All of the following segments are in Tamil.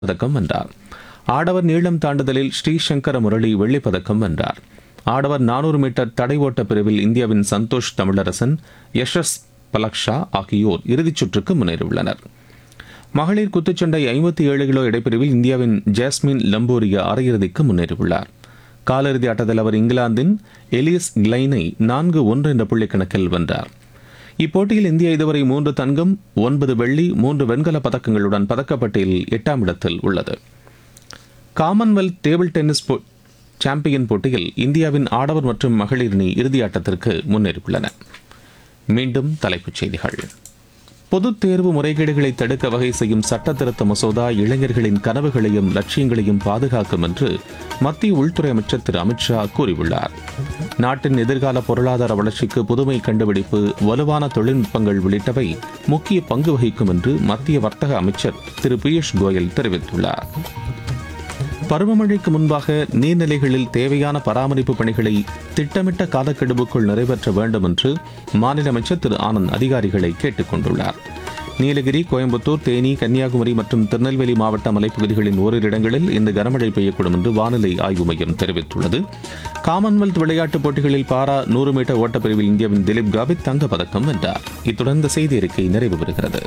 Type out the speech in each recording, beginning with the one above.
பதக்கம் வென்றார் ஆடவர் நீளம் தாண்டுதலில் ஸ்ரீசங்கர முரளி வெள்ளிப் பதக்கம் வென்றார் ஆடவர் நானூறு மீட்டர் தடை ஓட்ட பிரிவில் இந்தியாவின் சந்தோஷ் தமிழரசன் யஷஸ் பலக்ஷா ஆகியோர் இறுதிச் சுற்றுக்கு முன்னேறியுள்ளனர் மகளிர் குத்துச்சண்டை ஐம்பத்தி ஏழு கிலோ இடைப்பிரிவில் இந்தியாவின் ஜாஸ்மின் லம்போரியா அரையிறுதிக்கு முன்னேறியுள்ளார் காலிறுதி ஆட்டத்தில் அவர் இங்கிலாந்தின் எலியஸ் கிளைனை நான்கு ஒன்று என்ற புள்ளிக்கணக்கில் வென்றார் இப்போட்டியில் இந்தியா இதுவரை மூன்று தங்கம் ஒன்பது வெள்ளி மூன்று வெண்கலப் பதக்கங்களுடன் பதக்கப்பட்டியலில் எட்டாம் இடத்தில் உள்ளது காமன்வெல்த் டேபிள் டென்னிஸ் போ- சாம்பியன் போட்டியில் இந்தியாவின் ஆடவர் மற்றும் மகளிர் அணி இறுதியாட்டத்திற்கு முன்னேறியுள்ளன மீண்டும் தலைப்புச் செய்திகள் பொதுத் தேர்வு முறைகேடுகளை தடுக்க வகை செய்யும் சட்ட திருத்த மசோதா இளைஞர்களின் கனவுகளையும் லட்சியங்களையும் பாதுகாக்கும் என்று மத்திய உள்துறை அமைச்சர் திரு அமித்ஷா கூறியுள்ளார் நாட்டின் எதிர்கால பொருளாதார வளர்ச்சிக்கு புதுமை கண்டுபிடிப்பு வலுவான தொழில்நுட்பங்கள் உள்ளிட்டவை முக்கிய பங்கு வகிக்கும் என்று மத்திய வர்த்தக அமைச்சர் திரு பியூஷ் கோயல் தெரிவித்துள்ளார் பருவமழைக்கு முன்பாக நீர்நிலைகளில் தேவையான பராமரிப்பு பணிகளை திட்டமிட்ட காலக்கெடுவுக்குள் நிறைவேற்ற வேண்டும் என்று மாநில அமைச்சர் திரு ஆனந்த் அதிகாரிகளை கேட்டுக் கொண்டுள்ளார் நீலகிரி கோயம்புத்தூர் தேனி கன்னியாகுமரி மற்றும் திருநெல்வேலி மாவட்ட மலைப்பகுதிகளின் ஓரிரு இடங்களில் இன்று கனமழை பெய்யக்கூடும் என்று வானிலை ஆய்வு மையம் தெரிவித்துள்ளது காமன்வெல்த் விளையாட்டுப் போட்டிகளில் பாரா நூறு மீட்டர் ஓட்டப்பிரிவில் இந்தியாவின் திலீப் காவித் தங்கப் பதக்கம் வென்றார் இத்துடன் இந்த செய்தி அறிக்கை நிறைவு பெறுகிறது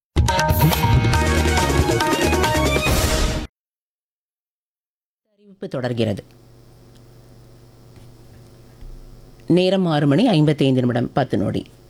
அறிவிப்பு தொடர்கிறது நேரம் ஆறு மணி ஐம்பத்தைந்து நிமிடம் பத்து நொடி